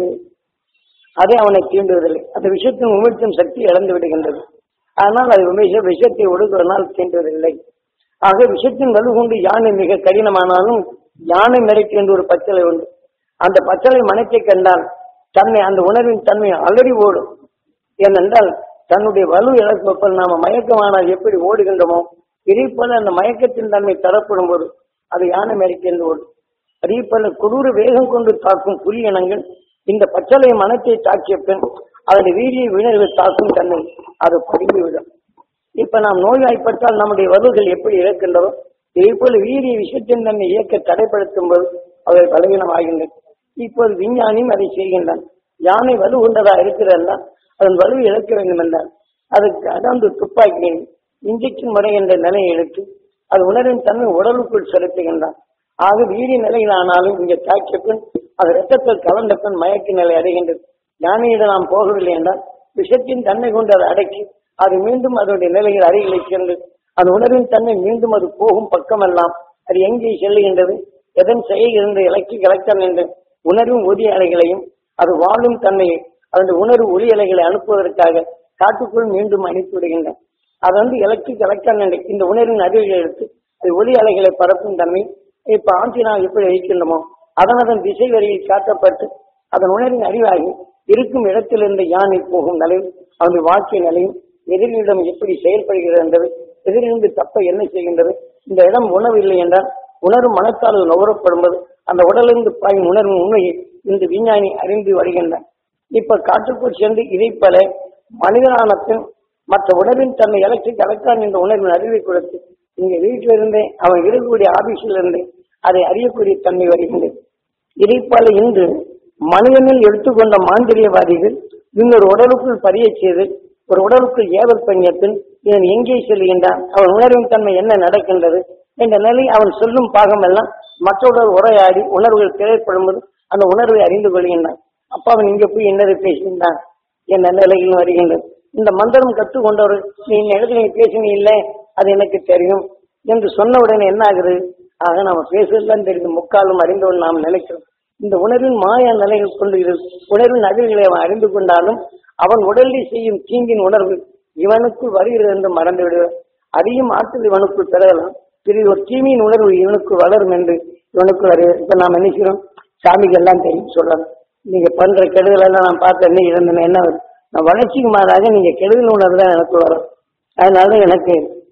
அதை அவனை தீண்டுவதில்லை அந்த விஷயத்தின் உமிழ்த்தும் சக்தி இழந்து விடுகின்றது ஆனால் அது விஷ விஷத்தை ஒடுக்குவதனால் தீண்டுவதில்லை ஆக விஷத்தின் வலு கொண்டு யானை மிக கடினமானாலும் யானை மிரட்டி ஒரு பச்சளை உண்டு அந்த பச்சளை மனத்தை கண்டால் தன்னை அந்த உணர்வின் தன்மை அலறி ஓடும் ஏனென்றால் தன்னுடைய வலு இழப்பப்பல் நாம மயக்கமானால் எப்படி ஓடுகின்றோமோ இதே போல அந்த மயக்கத்தின் தன்மை தரப்படும் போது அது யானை மிரட்டி என்று ஓடும் அதே போல கொடூர வேகம் கொண்டு தாக்கும் புலி இனங்கள் இந்த பச்சளை மனத்தை தாக்கிய பின் அதனுடைய வீரிய விணர்வு தாக்கும் தன்மை அது படிந்து விடும் இப்ப நாம் நோய்வாய்ப்பட்டால் நம்முடைய வலுகள் எப்படி இழக்கின்றதோ இதே போல வீரிய விஷயத்தின் தன்னை இயக்க தடைப்படுத்தும் போது அவை பலவீனமாகின்றன இப்போது விஞ்ஞானியும் அதை செய்கின்றான் யானை வலு கொண்டதா இருக்கிறதா அதன் வலு இழக்க வேண்டும் என்றால் அதுக்கு அதாவது துப்பாக்கியின் இன்ஜெக்ஷன் முறை என்ற நிலையை எடுத்து அது உணர்வின் தன்மை உடலுக்குள் செலுத்துகின்றான் ஆக வீரிய நிலையில் ஆனாலும் இங்கே தாக்கிய பின் அது ரத்தத்தில் கலந்த பின் மயக்க நிலை அடைகின்றது யானையிடம் நாம் போகவில்லை என்றால் விஷத்தின் தன்மை கொண்டு அதை அடக்கி அது மீண்டும் அதனுடைய நிலையில் அருகிலை சென்று அந்த உணர்வின் தன்மை மீண்டும் அது போகும் பக்கமெல்லாம் அது எங்கே செல்லுகின்றது எதன் செயலிருந்து இலக்கி கலக்கம் என்று உணர்வும் ஒலி அலைகளையும் அது வாழும் தன்மையை அதனுடைய உணர்வு ஒலி அலைகளை அனுப்புவதற்காக காட்டுக்குள் மீண்டும் அனுப்பி விடுகின்றன அது வந்து இலக்கி கலக்கம் என்று இந்த உணர்வின் அதிர்களை எடுத்து அது ஒலி அலைகளை பரப்பும் தன்மை இப்ப ஆண்டினா எப்படி வைக்கின்றோமோ அதன் அதன் திசை வரியில் காட்டப்பட்டு அதன் உணர்வின் அறிவாகி இருக்கும் இடத்திலிருந்து யானை போகும் நிலையும் அவனுடைய வாழ்க்கை நிலையும் எதிரியிடம் எப்படி செயல்படுகிறது என்பது எதிரிலிருந்து தப்ப என்ன செய்கின்றது இந்த இடம் உணவு இல்லை என்றால் உணர்வு மனத்தால் நுகரப்படும்போது அந்த உடலிருந்து பாயும் உணர்வு உண்மையை இந்த விஞ்ஞானி அறிந்து வருகின்றான் இப்ப காட்டுக்குள் சென்று இதை போல மனிதனானத்தின் மற்ற உணர்வின் தன்னை இலக்கி கலக்கான் என்ற உணர்வின் அறிவை கொடுத்து இங்க வீட்டிலிருந்தே அவன் இருக்கக்கூடிய ஆபீஸில் இருந்து அதை அறியக்கூடிய தன்மை வருகின்றது இதை போல இன்று மனிதனில் எடுத்துக்கொண்ட மாந்திரியவாதிகள் இன்னொரு உடலுக்குள் பதிய செய்து ஒரு உடலுக்குள் ஏவல் பணியத்தின் இவன் எங்கே செல்கின்றான் அவன் உணர்வின் தன்மை என்ன நடக்கின்றது என்ற நிலை அவன் சொல்லும் பாகம் எல்லாம் மற்றவர்கள் உரையாடி உணர்வுகள் தேவைப்படும்போது அந்த உணர்வை அறிந்து கொள்கின்றான் அப்ப அவன் இங்க போய் என்னது பேசுகின்றான் என்ற நிலையில் வருகின்றது இந்த மந்திரம் கற்றுக்கொண்டவர் நீ இந்த இடத்துல நீ பேசினீ இல்லை அது எனக்கு தெரியும் என்று சொன்ன உடனே என்ன ஆகுது ஆக நாம பேசுறதுலாம் தெரியுது முக்காலும் அறிந்தவன் நாம் நினைக்கிறோம் இந்த உணர்வின் மாய நிலைகள் கொண்டு இரு உணர்வின் அதிர்களை அவன் அறிந்து கொண்டாலும் அவன் உடலில் செய்யும் தீங்கின் உணர்வு இவனுக்குள் வருகிறது என்று மறந்து விடுவார் அதிகம் ஆற்றல் இவனுக்குள் பெறலாம் இது ஒரு தீமையின் உணர்வு இவனுக்குள் வளரும் என்று இவனுக்குள் அறிவு இப்ப நாம் நினைக்கிறோம் சாமிக்கு எல்லாம் தெரியும் சொல்லலாம் நீங்க பண்ற கெடுதல் எல்லாம் நான் பார்த்த என்ன இழந்தேன் என்ன வரும்? நான் வளர்ச்சிக்கு மாறாக நீங்க கெடுதல் உணர்வு தான் எனக்கு வரும் அதனால எனக்கு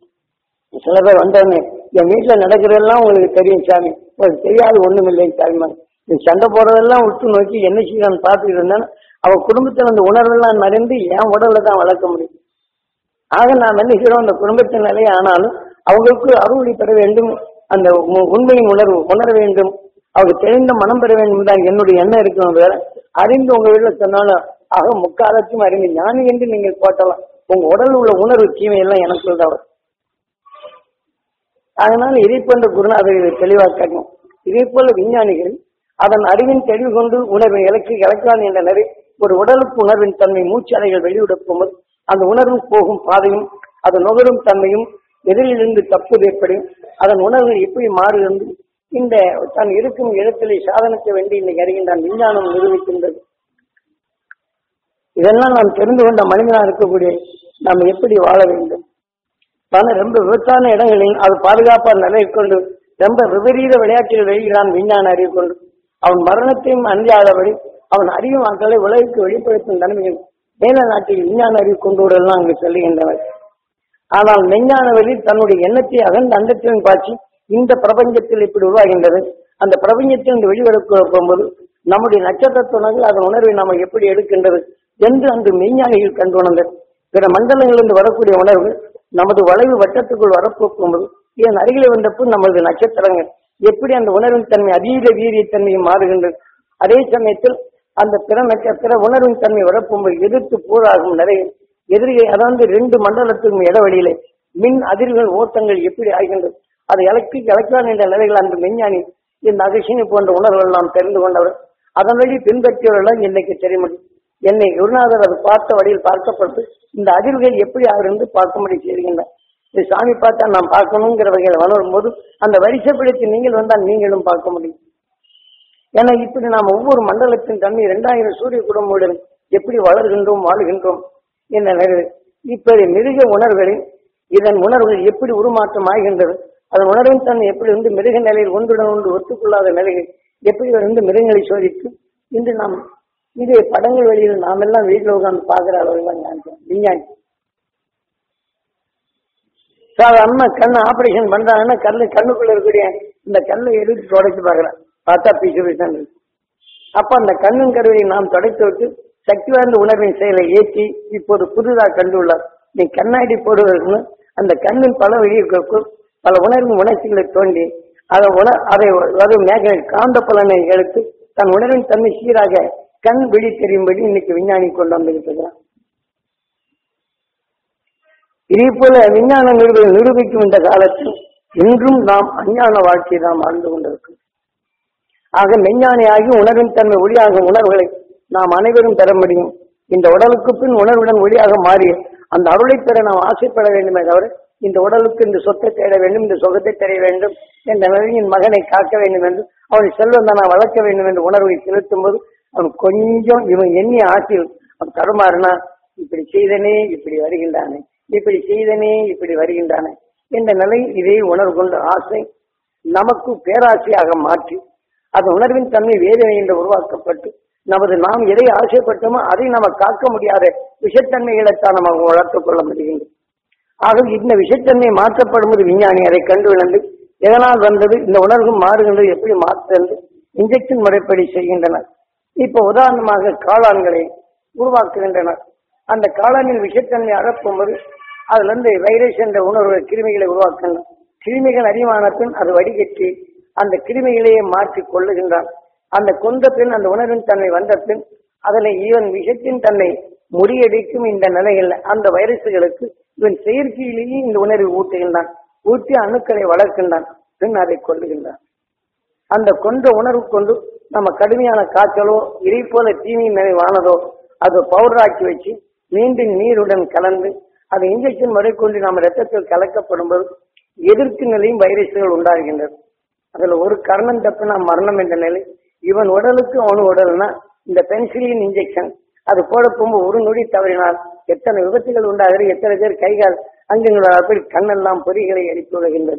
சில பேர் வந்தவங்க என் வீட்டுல நடக்கிறதெல்லாம் உங்களுக்கு தெரியும் சாமி உங்களுக்கு தெரியாது ஒண்ணும் இல்லைங்க சாமி நீ சண்டை போறதெல்லாம் உற்று நோக்கி என்ன செய்யறான்னு பார்த்துட்டு இருந்தேன் அவ குடும்பத்தில் அந்த உணர்வெல்லாம் மறைந்து என் உடல்ல தான் வளர்க்க முடியும் ஆக நாம் என்ன செய்யறோம் அந்த குடும்பத்தின் நிலை ஆனாலும் அவங்களுக்கு அறுவடை பெற வேண்டும் அந்த உ- உண்மையின் உணர்வு உணர வேண்டும் அவங்க தெரிந்த மனம் பெற வேண்டும் தான் என்னுடைய எண்ணம் இருக்கணும் வேற அறிந்து உங்க வீட்டுல சொன்னாலும் ஆக முக்காலத்தையும் அறிந்து ஞானி என்று நீங்கள் போட்டலாம் உங்க உடல் உள்ள உணர்வு தீமை எல்லாம் எனக்குள்ள தான் வரும் அதனால இதை போன்ற குருநாதர்களை தெளிவாக காட்டணும் இதே போல விஞ்ஞானிகள் அதன் அறிவின் தெளிவு கொண்டு உணர்வை இலக்கி இலக்கான் என்ற நிறை ஒரு உடலுக்கு உணர்வின் தன்மை மூச்சு அலைகள் வெளியிட போகும்போது அந்த உணர்வு போகும் பாதையும் அது நுகரும் தன்மையும் எதிரிலிருந்து தப்புது எப்படி அதன் உணர்வு எப்படி மாறுகிறது இந்த தான் இருக்கும் இடத்திலே சாதனிக்க வேண்டி இன்னைக்கு அறிகின்றான் விஞ்ஞானம் நிரூபிக்கின்றது இதெல்லாம் நாம் தெரிந்து கொண்ட மனிதனா இருக்கக்கூடிய நாம் எப்படி வாழ வேண்டும் பல ரொம்ப விபத்தான இடங்களில் அது பாதுகாப்பான நிலையை கொண்டு ரொம்ப விபரீத விளையாட்டில் வெளியிடான் விஞ்ஞான அறிவு கொண்டு அவன் மரணத்தையும் அஞ்சாதபடி அவன் அறிவு மக்களை உலகிற்கு வெளிப்படுத்தும் தன்மையில் மேல நாட்டில் விஞ்ஞான அறிவு கொண்டு விடலாம் அங்கு செல்லுகின்றனர் ஆனால் மெஞ்ஞான வழி தன்னுடைய எண்ணத்தை அகந்த அண்டத்திலும் பாய்ச்சி இந்த பிரபஞ்சத்தில் இப்படி உருவாகின்றது அந்த பிரபஞ்சத்திலிருந்து வெளிவரக்கு போகும்போது நம்முடைய நட்சத்திரத்துணர்கள் அதன் உணர்வை நாம எப்படி எடுக்கின்றது என்று அன்று மெய்ஞானிகள் கண்டு உணர்ந்தது பிற மண்டலங்களிலிருந்து வரக்கூடிய உணர்வு நமது வளைவு வட்டத்துக்குள் வரப்போகும்போது இதன் அருகில் வந்தப்போ நமது நட்சத்திரங்கள் எப்படி அந்த உணர்வின் தன்மை அதீத வீரியத்தன்மையும் மாறுகின்றது அதே சமயத்தில் அந்த பிற நட்சத்திர உணர்வின் தன்மை வரப்பும்போது எதிர்த்து போராகும் நிறைய எதிரியை அதாவது ரெண்டு மண்டலத்துக்கும் இடைவெளியிலே மின் அதிர்வுகள் ஓட்டங்கள் எப்படி ஆகின்றது அது எலக்ட்ரிக் எலக்ட்ரான் என்ற நிலைகள் அந்த விஞ்ஞானி இந்த அகசினி போன்ற உணர்வுகள் நாம் தெரிந்து கொண்டவர் அதன் வழி பின்பற்றியவர்கள் இன்னைக்கு தெரிய முடியும் என்னை குருநாதர் அது பார்த்த வழியில் பார்க்கப்பட்டு இந்த அதிர்வுகள் எப்படி ஆகிறது பார்க்கும்படி செய்கின்றன இது சாமி பார்த்தா நாம் பார்க்கணுங்கிற வகையில் வளரும் போது அந்த வரிசைப்படுத்தி நீங்கள் வந்தால் நீங்களும் பார்க்க முடியும் ஏன்னா இப்படி நாம் ஒவ்வொரு மண்டலத்தின் தன்மை இரண்டாயிரம் சூரிய குடும்பமுடன் எப்படி வளர்கின்றோம் வாழுகின்றோம் என்ன நிகழ்வு இப்படி மிருக உணர்வுகளில் இதன் உணர்வுகள் எப்படி உருமாற்றம் ஆகின்றது அதன் உணர்வின் தன்மை எப்படி வந்து மிருக நிலையில் ஒன்றுடன் ஒன்று ஒத்துக்கொள்ளாத நிலைகள் எப்படி வந்து மிருகங்களை சோதித்து இன்று நாம் இது படங்கள் வெளியில் நாம் எல்லாம் வீட்டில் உட்கார்ந்து பார்க்கிற அளவில் தான் ஞானம் விஞ்ஞானி சாதாரண கண்ணு ஆபரேஷன் பண்றாங்கன்னா கல்லு கண்ணுக்குள்ள இருக்கக்கூடிய இந்த கல்லை எடுத்து தொடச்சு பார்க்கலாம் பார்த்தா பீசு பீசன் இருக்கு அப்ப அந்த கண்ணின் கருவை நாம் தொடச்சு விட்டு சக்தி வாய்ந்த உணர்வின் செயலை ஏற்றி இப்போது புதிதாக கண்டுள்ளார் நீ கண்ணாடி போடுவதற்கு அந்த கண்ணின் பல வெளியிருக்கும் பல உணர்வு உணர்ச்சிகளை தோண்டி அதை உண அதை அது மேக காந்த பலனை எடுத்து தன் உணர்வின் தன்மை சீராக கண் வெளி தெரியும்படி இன்னைக்கு விஞ்ஞானி கொண்டு வந்துகிட்டு இருக்கிறான் இதே போல விஞ்ஞான நிறுவ நிரூபிக்கும் இந்த காலத்தில் இன்றும் நாம் அஞ்ஞான வாழ்க்கையை நாம் வாழ்ந்து கொண்டிருக்கிறோம் ஆக மெஞ்ஞானியாகி உணர்வின் தன்மை ஒளியாக உணர்வுகளை நாம் அனைவரும் பெற முடியும் இந்த உடலுக்கு பின் உணர்வுடன் ஒளியாக மாறி அந்த அருளை பெற நாம் ஆசைப்பட வேண்டுமே தவிர இந்த உடலுக்கு இந்த சொத்தை தேட வேண்டும் இந்த சுகத்தை தெரிய வேண்டும் என்ற நிலையின் மகனை காக்க வேண்டும் என்று அவனை செல்வம் நான் வளர்க்க வேண்டும் என்று உணர்வை செலுத்தும் போது அவன் கொஞ்சம் இவன் எண்ணிய ஆசையில் அவன் தடுமாறினா இப்படி செய்தனே இப்படி வருகின்றானே இப்படி செய்தனே இப்படி வருகின்றானே என்ற நிலை இதே உணர்வு கொண்ட ஆசை நமக்கு பேராசையாக மாற்றி அது உணர்வின் தன்மை வேதனை என்று உருவாக்கப்பட்டு நமது நாம் எதை ஆசைப்பட்டோமோ அதை நம்ம காக்க முடியாத விஷத்தன்மைகளைத்தான் நம்ம வளர்த்துக் கொள்ள முடிகின்றது ஆக இந்த விஷத்தன்மை மாற்றப்படும் போது விஞ்ஞானி அதை கண்டு விளந்து எதனால் வந்தது இந்த உணர்வு மாறுகின்றது எப்படி மாற்றுகிறது இன்ஜெக்ஷன் முறைப்படி செய்கின்றனர் இப்ப உதாரணமாக காளான்களை உருவாக்குகின்றனர் அந்த காளானின் விஷத்தன்மை அகப்பும்போது அதுல இருந்து வைரஸ் என்ற உணர்வு கிருமிகளை உருவாக்கின்றன கிருமிகள் அதிகமான பின் அது வடிகட்டி அந்த கிருமிகளையே மாற்றி கொள்ளுகின்றான் அந்த கொண்ட பின் அந்த உணர்வின் தன்மை வந்த பின் அதில் இவன் விஷத்தின் தன்னை முறியடிக்கும் இந்த நிலையில் அந்த வைரசுகளுக்கு இவன் செயற்கையிலேயே இந்த உணர்வை ஊட்டுகின்றான் ஊட்டி அணுக்களை வளர்க்கின்றான் பின் அதை கொள்ளுகின்றான் அந்த கொண்ட உணர்வு கொண்டு நம்ம கடுமையான காய்ச்சலோ இதை போல தீமை நிறைவானதோ அது பவுடராக்கி வச்சு மீண்டும் நீருடன் கலந்து அதை இன்ஜெக்ஷன் முறை கொண்டு நம்ம ரத்தத்தில் கலக்கப்படும் போது எதிர்ப்பு நிலையும் வைரஸ்கள் உண்டாகின்றது அதுல ஒரு கரணம் தப்புனா மரணம் என்ற நிலை இவன் உடலுக்கு அவன் உடல்னா இந்த பென்சிலின் இன்ஜெக்ஷன் அது போட போகும்போது ஒரு நொடி தவறினால் எத்தனை விபத்துகள் உண்டாகிறது எத்தனை பேர் கைகால் அங்கங்களோட அப்படி கண்ணெல்லாம் பொறிகளை அடித்து விடுகின்றது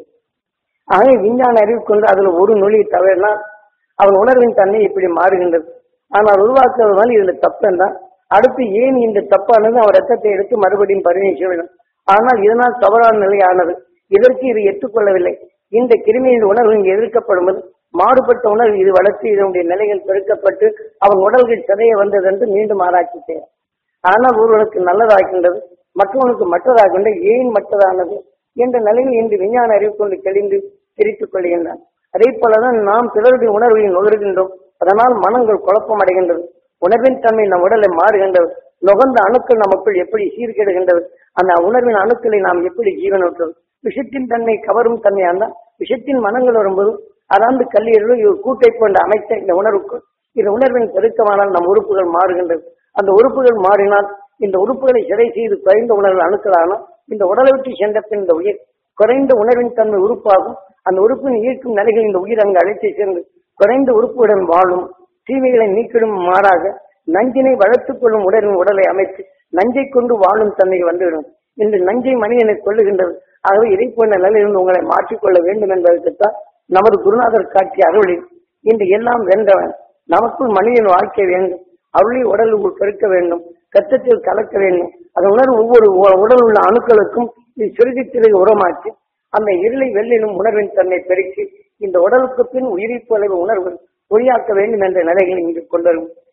ஆக விஞ்ஞான அறிவு கொண்டு அதுல ஒரு நொழி தவறினால் அவன் உணர்வின் தன்மை இப்படி மாறுகின்றது ஆனால் உருவாக்குவதால் இதுல தப்பு என்றால் அடுத்து ஏன் இந்த தப்பானது அவன் ரத்தத்தை எடுத்து மறுபடியும் பரிணீக்க வேண்டும் ஆனால் இதனால் தவறான நிலை ஆனது இதற்கு இது ஏற்றுக்கொள்ளவில்லை இந்த கிருமியின் உணர்வு இங்கு எதிர்க்கப்படும்போது மாறுபட்ட உணர்வு இது வளர்த்து இதனுடைய நிலைகள் பெருக்கப்பட்டு அவன் உடல்கள் சிதைய வந்தது என்று மீண்டும் ஆராய்ச்சி செய்யும் ஆனால் ஒருவனுக்கு நல்லதாகின்றது மற்றவனுக்கு மற்றதாகின்ற ஏன் மற்றதானது என்ற நிலையில் இன்று விஞ்ஞான அறிவு கொண்டு தெளிந்து பிரித்துக் கொள்கின்றான் அதே போலதான் நாம் பிறருடைய உணர்வை நுகர்கின்றோம் அதனால் மனங்கள் குழப்பம் அடைகின்றது உணர்வின் தன்மை நம் உடலை மாறுகின்றது நுகர்ந்த அணுக்கள் நமக்குள் எப்படி சீர்கெடுகின்றது அந்த உணர்வின் அணுக்களை நாம் எப்படி ஜீவனூற்றுவது விஷத்தின் தன்மை கவரும் தன்மையானால் விஷத்தின் மனங்கள் வரும்போது அதாவது கல்லீரலும் இது கூட்டை கொண்டு அமைத்த இந்த உணர்வுக்கு இந்த உணர்வின் பெருக்கமானால் நம் உறுப்புகள் மாறுகின்றது அந்த உறுப்புகள் மாறினால் இந்த உறுப்புகளை சிறை செய்து குறைந்த உணர்வு அணுக்களான இந்த உடலை விட்டு சென்ற பின் இந்த உயிர் குறைந்த உணர்வின் தன்மை உறுப்பாகும் அந்த உறுப்பின் ஈர்க்கும் நிலைகள் இந்த உயிர் அங்கு அழைத்து சென்று குறைந்த உறுப்புடன் வாழும் தீமைகளை நீக்கிடும் மாறாக நஞ்சினை வளர்த்துக் கொள்ளும் உடலின் உடலை அமைத்து நஞ்சை கொண்டு வாழும் தன்மை வந்துவிடும் இன்று நஞ்சை மனிதனை கொள்ளுகின்றது ஆகவே இதை போன்ற நிலையிலிருந்து உங்களை மாற்றிக்கொள்ள வேண்டும் என்பதற்குத்தான் நமது குருநாதர் காட்டிய அருளில் இன்று எல்லாம் வென்றவன் நமக்குள் மனிதன் வாழ்க்கை வேண்டும் அருளை உடலுக்குள் பெருக்க வேண்டும் கத்தத்தில் கலக்க வேண்டும் அந்த உணர்வு ஒவ்வொரு உ- உடல் உள்ள அணுக்களுக்கும் இது சுருதித்திரை உரமாக்கி அந்த இருளை வெள்ளிலும் உணர்வின் தன்னை பெருக்கி இந்த உடலுக்கு பின் உயிரிப்பு அளவு உணர்வு பொறியாக்க வேண்டும் என்ற நிலைகளை இங்கு கொண்டு வரும்